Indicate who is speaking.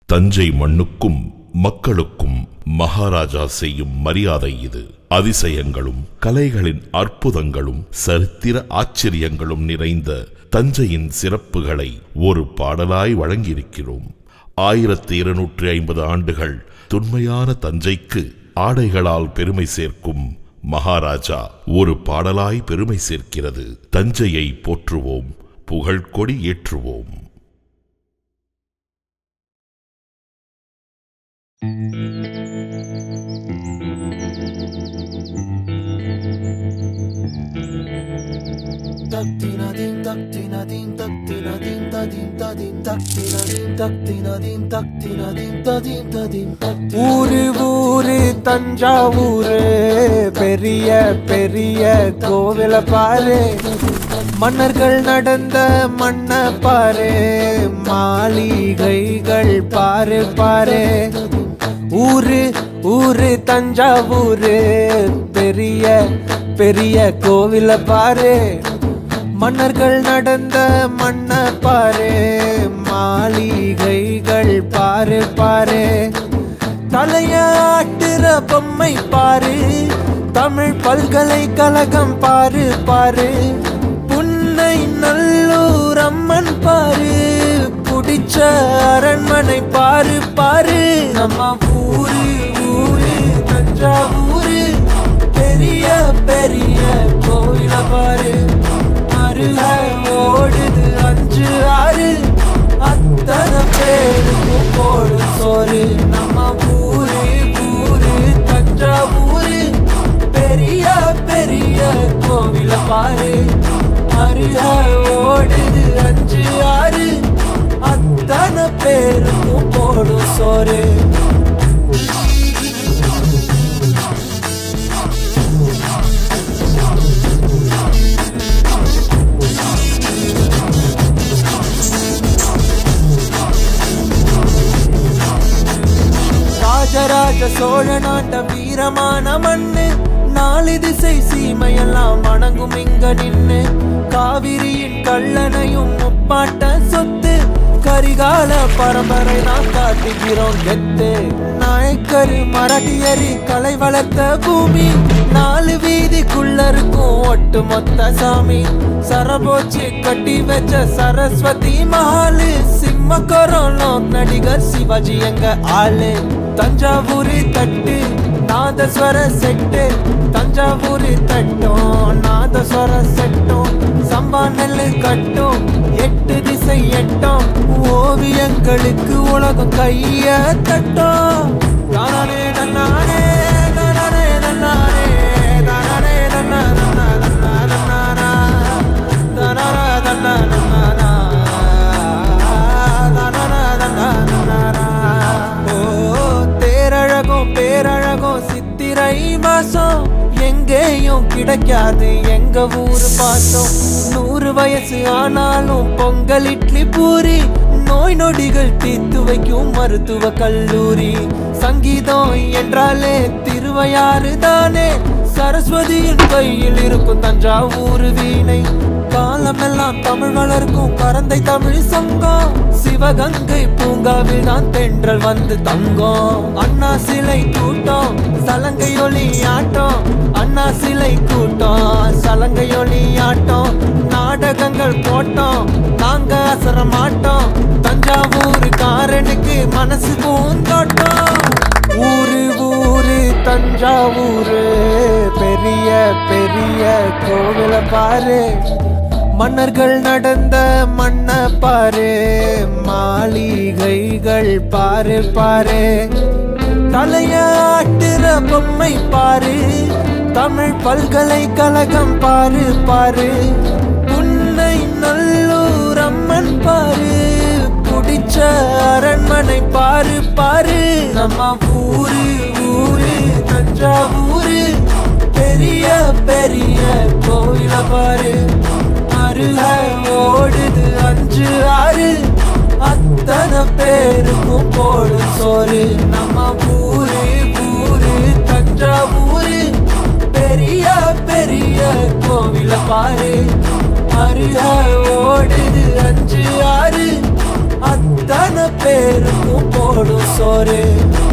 Speaker 1: தஞ்சை மண்ணுக்கும் மக்களுக்கும் மகாராஜா செய்யும் மரியாதை இது அதிசயங்களும் கலைகளின் அற்புதங்களும் சரித்திர ஆச்சரியங்களும் நிறைந்த தஞ்சையின் சிறப்புகளை ஒரு பாடலாய் வழங்கியிருக்கிறோம் ஆயிரத்தி இருநூற்றி ஐம்பது ஆண்டுகள் தொன்மையான தஞ்சைக்கு ஆடைகளால் பெருமை சேர்க்கும் மகாராஜா ஒரு பாடலாய் பெருமை சேர்க்கிறது தஞ்சையை போற்றுவோம் புகழ்கொடி ஏற்றுவோம்
Speaker 2: ஊரு ஊரு தஞ்சாவூரு பெரிய பெரிய கோவில பாரு மன்னர்கள் நடந்த மண்ண பாரு மாளிகைகள் பாரு பாரு ஊரு ஊரு தஞ்சாவூரு பெரிய பெரிய கோவில பாரு மன்னர்கள் நடந்த மண்ண பாரு மாளிகைகள் பாரு பாரு தலையாட்டுற பொம்மை பாரு தமிழ் பல்கலைக்கழகம் பாரு பாரு புன்னை நல்லூர் அம்மன் பாரு குடிச்ச அரண்மனை பாரு பாரு நம்ம ஊரு ஊரு தஞ்சாவூரு பெரிய பெரிய கோயில பாரு அருக ஓடுது அஞ்சு ஆறு அத்தனை பேருக்கும் போடு சோறு நம்ம ஊரு ஊரு தஞ்சாவூரு பெரிய பெரிய கோவில பாரு அருக ஓடுது அஞ்சு ஆறு அத்தனை பேருக்கும் போடும் சோறு ராஜராஜ சோழ நாட்ட வீரமான மண்ணு நாலு திசை சீமையெல்லாம் வணங்கும் இங்க நின்னு காவிரியின் கல்லணையும் முப்பாட்ட சொத்து கரிகால பரம்பரை நான் காட்டுகிறோம் கெத்து நாயக்கரு மராட்டியரி கலை வளர்த்த பூமி நாலு வீதிக்குள்ள இருக்கும் ஒட்டு மொத்த சாமி சரபோச்சி கட்டி வச்ச சரஸ்வதி மகாலு சிம்மக்கரம் நடிகர் சிவாஜி எங்க ஆளு தஞ்சாவூரி தட்டு நாதஸ்வர செட்டு தஞ்சாவூரி தட்டும் நாதஸ்வர செட்டும் சம்பா நெல்லு கட்டும் எட்டு திசை எட்டும் ஓவியங்களுக்கு உலகம் கைய தட்டும் தானே நன்னானே தானே நன்னானே தானே நன்னா நன்னா நன்னா நன்னானா தானரா தன்னா நன்னானா தானரா தன்னா நன்னானா ஓ தேரழகும் பேரழகும் சித்திரை மாசம் எங்கேயும் கிடைக்காது எங்க ஊரு பாசம் நூறு வயசு ஆனாலும் பொங்கல் இட்லி பூரி நோய் நொடிகள் தீர்த்து வைக்கும் மருத்துவ கல்லூரி சங்கீதம் என்றாலே திருவையாறு தானே சரஸ்வதியின் கையில் இருக்கும் தஞ்சாவூர் வீணை காலமெல்லாம் தமிழ் வளர்க்கும் பரந்தை தமிழ் சங்கம் சிவகங்கை பூங்காவில் தான் தென்றல் வந்து தங்கம் அண்ணா சிலை கூட்டம் சலங்கை ஒளி ஆட்டம் அண்ணா சிலை கூட்டம் சலங்கை ஒளி ஆட்டம் நாடகங்கள் போட்டோம் நாங்க அசர மாட்டோம் தஞ்சாவூர் காரனுக்கு மனசு பூந்தோட்டம் ஊரு ஊரு தஞ்சாவூரு பெரிய பெரிய கோவில பாரு மன்னர்கள் நடந்த மண்ண பாரு மாளிகைகள் பாரு பாரு தலையாட்டுற பொம்மை பாரு தமிழ் பல்கலைக்கழகம் பாரு பாரு புன்னை நல்லூர் அம்மன் பாரு குடிச்ச அரண்மனை பாரு பாரு நம்ம ஊரு ஊரு தஞ்சாவூரு பெரிய பெரிய கோயில பாரு அருக ஓடுது அஞ்சு ஆறு அத்தனை பேருக்கும் போடும் சோறு நம்ம ஊரு ஊரு தஞ்சாவூரு பெரிய பெரிய கோவில பாரு அருக ஓடுது அஞ்சு ஆறு அத்தனை பேருக்கும் போடும் போடும் சோறு